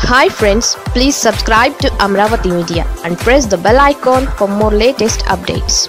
hi friends please subscribe to Amaravati media and press the bell icon for more latest updates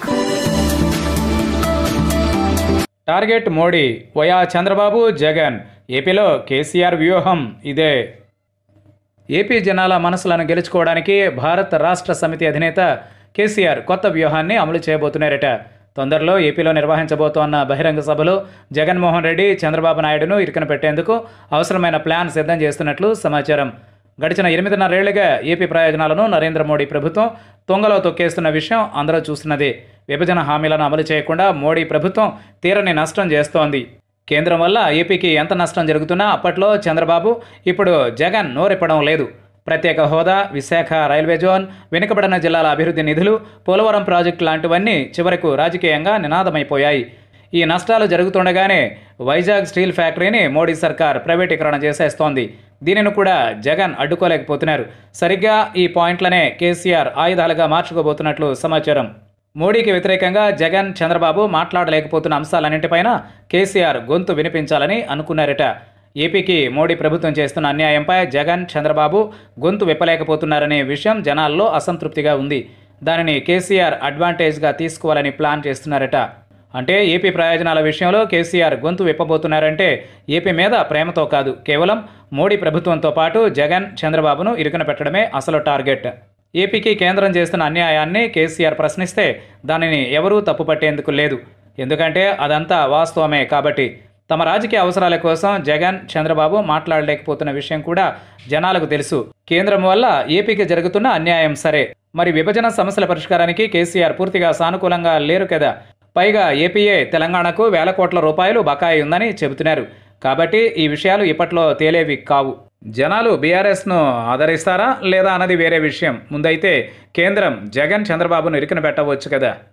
target Modi via Chandrababu Jagan ఏపీలో కేసీఆర్ వ్యూహం ఇదే AP జనాల మనసులను గెలుచుకోవడానికి భారత్ రాష్ట్ర సమితి అధినేత కేసీఆర్ కొత్త వ్యూహాన్ని అమలు చేయబోతున్నారట తొందరలో ఏపీలో నిర్వహించబోతోన్న బహిరంగ సభలో జగన్మోహన్ రెడ్డి చంద్రబాబు నాయుడును ఇరుకన పెట్టేందుకు అవసరమైన ప్లాన్ సిద్ధం చేస్తున్నట్లు సమాచారం గడిచిన ఎనిమిదిన్నరేళ్లుగా ఏపీ ప్రయోజనాలను నరేంద్ర మోడీ ప్రభుత్వం తొంగలో తొక్కేస్తున్న విషయం అందరూ చూస్తున్నదే విభజన హామీలను అమలు చేయకుండా మోడీ ప్రభుత్వం తీరని నష్టం చేస్తోంది కేంద్రం వల్ల ఏపీకి ఎంత నష్టం జరుగుతున్నా అప్పట్లో చంద్రబాబు ఇప్పుడు జగన్ నోరెప్పడం లేదు ప్రత్యేక హోదా విశాఖ రైల్వే జోన్ వెనుకబడిన జిల్లాల అభివృద్ధి నిధులు పోలవరం ప్రాజెక్టు లాంటివన్నీ చివరకు రాజకీయంగా నినాదమైపోయాయి ఈ నష్టాలు జరుగుతుండగానే వైజాగ్ స్టీల్ ఫ్యాక్టరీని మోడీ సర్కార్ ప్రైవేటీకరణ చేసేస్తోంది దీనిని కూడా జగన్ అడ్డుకోలేకపోతున్నారు సరిగ్గా ఈ పాయింట్లనే కేసీఆర్ ఆయుధాలుగా మార్చుకోబోతున్నట్లు సమాచారం మోడీకి వ్యతిరేకంగా జగన్ చంద్రబాబు మాట్లాడలేకపోతున్న అంశాలన్నింటిపైన కేసీఆర్ గొంతు వినిపించాలని అనుకున్నారట ఏపీకి మోడీ ప్రభుత్వం చేస్తున్న అన్యాయంపై జగన్ చంద్రబాబు గొంతు విప్పలేకపోతున్నారనే విషయం జనాల్లో అసంతృప్తిగా ఉంది దానిని కేసీఆర్ అడ్వాంటేజ్గా తీసుకోవాలని ప్లాన్ చేస్తున్నారట అంటే ఏపీ ప్రయోజనాల విషయంలో కేసీఆర్ గొంతు విప్పబోతున్నారంటే ఏపీ మీద ప్రేమతో కాదు కేవలం మోడీ ప్రభుత్వంతో పాటు జగన్ చంద్రబాబును ఇరుకున పెట్టడమే అసలు టార్గెట్ ఏపీకి కేంద్రం చేస్తున్న అన్యాయాన్ని కేసీఆర్ ప్రశ్నిస్తే దానిని ఎవరూ తప్పుపట్టేందుకు లేదు ఎందుకంటే అదంతా వాస్తవమే కాబట్టి తమ రాజకీయ అవసరాల కోసం జగన్ చంద్రబాబు మాట్లాడలేకపోతున్న విషయం కూడా జనాలకు తెలుసు కేంద్రం వల్ల ఏపీకి జరుగుతున్న అన్యాయం సరే మరి విభజన సమస్యల పరిష్కారానికి కేసీఆర్ పూర్తిగా సానుకూలంగా లేరు కదా పైగా ఏపీఏ తెలంగాణకు వేల కోట్ల రూపాయలు బకాయి ఉందని చెబుతున్నారు కాబట్టి ఈ విషయాలు ఇప్పట్లో తేలేవి కావు జనాలు బీఆర్ఎస్ను ఆదరిస్తారా లేదా అన్నది వేరే విషయం ముందైతే కేంద్రం జగన్ చంద్రబాబును ఇరుకున పెట్టవచ్చు కదా